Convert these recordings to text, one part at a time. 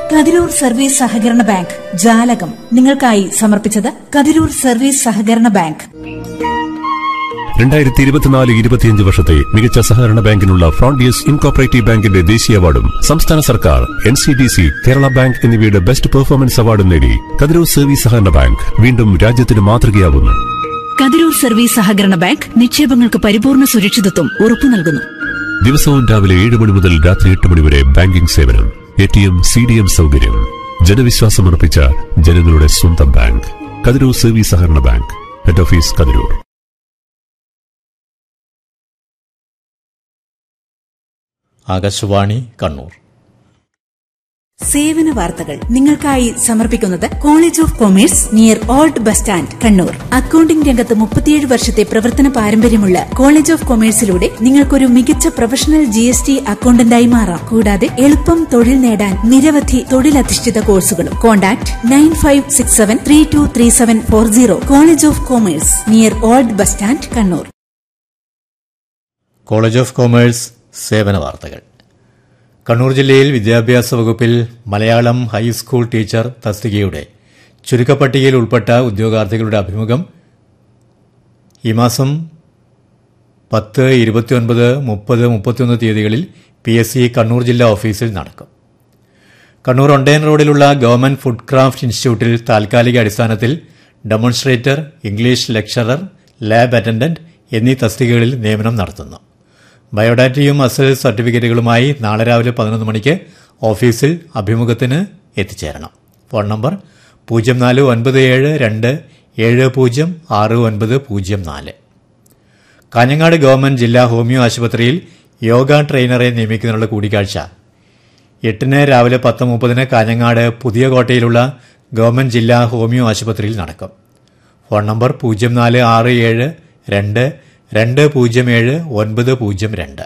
Kathirur service സഹകരണ bank ജാലകം നിങ്ങൾക്കായി സമർപ്പിച്ചത് കതിരൂർ സർവീസ് സഹകരണ ബാങ്ക് രണ്ടായിരത്തി ഇരുപത്തിനാല് ഇരുപത്തിയഞ്ച് വർഷത്തെ മികച്ച സഹകരണ ബാങ്കിനുള്ള ഫ്രോണ്ടിയസ് ഇൻകോപ്പറേറ്റീവ് ബാങ്കിന്റെ ദേശീയ അവാർഡും സംസ്ഥാന സർക്കാർ N C D C Kerala bank എന്നിവയുടെ ബെസ്റ്റ് പെർഫോമൻസ് അവാർഡും നേടി കതിരൂർ സർവീസ് സഹകരണ ബാങ്ക് വീണ്ടും രാജ്യത്തിന് മാതൃകയാവുന്നു കതിരൂർ സർവീസ് സഹകരണ ബാങ്ക് നിക്ഷേപങ്ങൾക്ക് പരിപൂർണ സുരക്ഷിതത്വം ഉറപ്പു നൽകുന്നു ദിവസവും രാവിലെ ഏഴ് മണി മുതൽ രാത്രി എട്ട് മണി വരെ ബാങ്കിംഗ് സേവനം A T M C D M സൗകര്യം ജനവിശ്വാസമർപ്പിച്ച ജനങ്ങളുടെ സ്വന്തം ബാങ്ക് കതിരൂർ സർവീസ് സഹകരണ bank head office Kathirur Akashvani Kannur സേവന വാർത്തകൾ നിങ്ങൾക്കായി സമർപ്പിക്കുന്നത് college of commerce near old bus stand Kannur accounting രംഗത്ത് മുപ്പത്തിയേഴ് വർഷത്തെ പ്രവർത്തന പാരമ്പര്യമുള്ള കോളേജ് ഓഫ് കൊമേഴ്സിലൂടെ നിങ്ങൾക്കൊരു മികച്ച പ്രൊഫഷണൽ ജി എസ് ടി അക്കൌണ്ടന്റായി മാറാം കൂടാതെ എളുപ്പം തൊഴിൽ നേടാൻ നിരവധി തൊഴിലധിഷ്ഠിത കോഴ്സുകളും contact nine five six seven three two three seven four zero college of commerce near old bus stand Kannur college of commerce സേവന വാർത്തകൾ കണ്ണൂർ ജില്ലയിൽ വിദ്യാഭ്യാസ വകുപ്പിൽ മലയാളം ഹൈസ്കൂൾ ടീച്ചർ തസ്തികയുടെ ചുരുക്കപ്പട്ടികയിൽ ഉൾപ്പെട്ട ഉദ്യോഗാർത്ഥികളുടെ അഭിമുഖം ഈ മാസം പത്ത് ഇരുപത്തിയൊൻപത് മുപ്പത് മുപ്പത്തിയൊന്ന് തീയതികളിൽ പി എസ് സി കണ്ണൂർ ജില്ലാ ഓഫീസിൽ നടക്കും കണ്ണൂർ ഒണ്ടേൻ റോഡിലുള്ള ഗവൺമെന്റ് ഫുഡ് ക്രാഫ്റ്റ് ഇൻസ്റ്റിറ്റ്യൂട്ടിൽ താൽക്കാലിക അടിസ്ഥാനത്തിൽ demonstrator English lecturer lab attendant എന്നീ തസ്തികകളിൽ നിയമനം നടത്തുന്നു ബയോഡാറ്റയും അസൽ സർട്ടിഫിക്കറ്റുകളുമായി നാളെ രാവിലെ പതിനൊന്ന് മണിക്ക് ഓഫീസിൽ അഭിമുഖത്തിന് എത്തിച്ചേരണം ഫോൺ നമ്പർ പൂജ്യം നാല് ഒൻപത് ഏഴ് രണ്ട് ഏഴ് പൂജ്യം ആറ് ഒൻപത് പൂജ്യം നാല് കാഞ്ഞങ്ങാട് ഗവൺമെന്റ് ജില്ലാ ഹോമിയോ ആശുപത്രിയിൽ യോഗ ട്രെയിനറെ നിയമിക്കുന്നതിനുള്ള കൂടിക്കാഴ്ച എട്ടിന് രാവിലെ പത്ത് മുപ്പതിന് കാഞ്ഞങ്ങാട് പുതിയ കോട്ടയിലുള്ള ഗവൺമെന്റ് ജില്ലാ ഹോമിയോ ആശുപത്രിയിൽ നടക്കും ഫോൺ നമ്പർ പൂജ്യം നാല് ആറ് ഏഴ് രണ്ട് രണ്ട് പൂജ്യം ഏഴ് ഒൻപത് പൂജ്യം രണ്ട്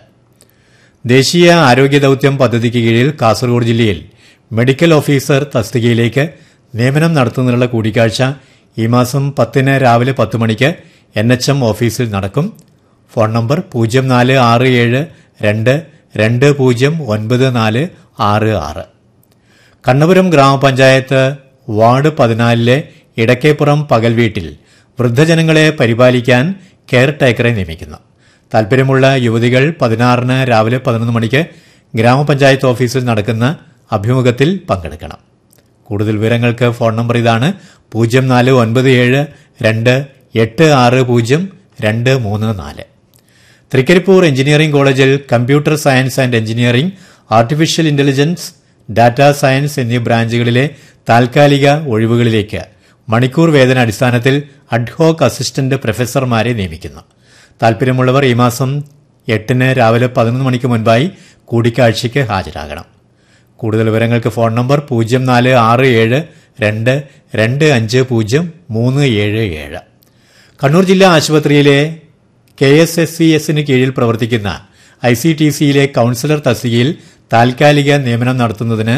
ദേശീയ ആരോഗ്യ ദൌത്യം പദ്ധതിക്ക് കീഴിൽ കാസർഗോഡ് ജില്ലയിൽ മെഡിക്കൽ ഓഫീസർ തസ്തികയിലേക്ക് നിയമനം നടത്തുന്നതിനുള്ള കൂടിക്കാഴ്ച ഈ മാസം പത്തിന് രാവിലെ പത്ത് മണിക്ക് എൻ എച്ച് എം ഓഫീസിൽ നടക്കും ഫോൺ നമ്പർ പൂജ്യം നാല് ആറ് ഏഴ് രണ്ട് രണ്ട് പൂജ്യം ഒൻപത് നാല് ആറ് ആറ് കണ്ണപുരം ഗ്രാമപഞ്ചായത്ത് വാർഡ് പതിനാലിലെ ഇടക്കേപ്പുറം പകൽ വീട്ടിൽ വൃദ്ധജനങ്ങളെ പരിപാലിക്കാൻ കെയർ ടേക്കറെ നിയമിക്കുന്നു താൽപര്യമുള്ള യുവതികൾ പതിനാറിന് രാവിലെ പതിനൊന്ന് മണിക്ക് ഗ്രാമപഞ്ചായത്ത് ഓഫീസിൽ നടക്കുന്ന അഭിമുഖത്തിൽ പങ്കെടുക്കണം കൂടുതൽ വിവരങ്ങൾക്ക് ഫോൺ നമ്പർ ഇതാണ് പൂജ്യം നാല് ഒൻപത് ഏഴ് രണ്ട് എട്ട് ആറ് പൂജ്യം രണ്ട് മൂന്ന് നാല് തൃക്കരിപ്പൂർ എഞ്ചിനീയറിംഗ് കോളേജിൽ computer science and engineering artificial intelligence data science എന്നീ ബ്രാഞ്ചുകളിലെ താൽക്കാലിക ഒഴിവുകളിലേക്ക് മണിക്കൂർ വേതന അടിസ്ഥാനത്തിൽ അഡ്ഹോക്ക് അസിസ്റ്റന്റ് പ്രൊഫസർമാരെ നിയമിക്കുന്നു താൽപര്യമുള്ളവർ ഈ മാസം എട്ടിന് രാവിലെ പതിനൊന്ന് മണിക്ക് മുൻപായി കൂടിക്കാഴ്ചയ്ക്ക് ഹാജരാകണം കൂടുതൽ വിവരങ്ങൾക്ക് ഫോൺ നമ്പർ പൂജ്യം നാല് ആറ് ഏഴ് രണ്ട് രണ്ട് അഞ്ച് പൂജ്യം മൂന്ന് ഏഴ് ഏഴ് കണ്ണൂർ ജില്ലാ ആശുപത്രിയിലെ കെ എസ് എസ് സി എസിന് കീഴിൽ പ്രവർത്തിക്കുന്ന ഐ സി ടി സിയിലെ കൌൺസിലർ തസ്തികയിൽ താൽക്കാലിക നിയമനം നടത്തുന്നതിന്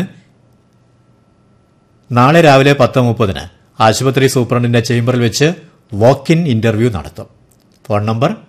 നാളെ രാവിലെ പത്ത് മുപ്പതിന് ആശുപത്രി സൂപ്രണ്ടിന്റെ ചേംബറിൽ വെച്ച് വാക്ക് ഇൻ ഇന്റർവ്യൂ നടത്തും ഫോൺ നമ്പർ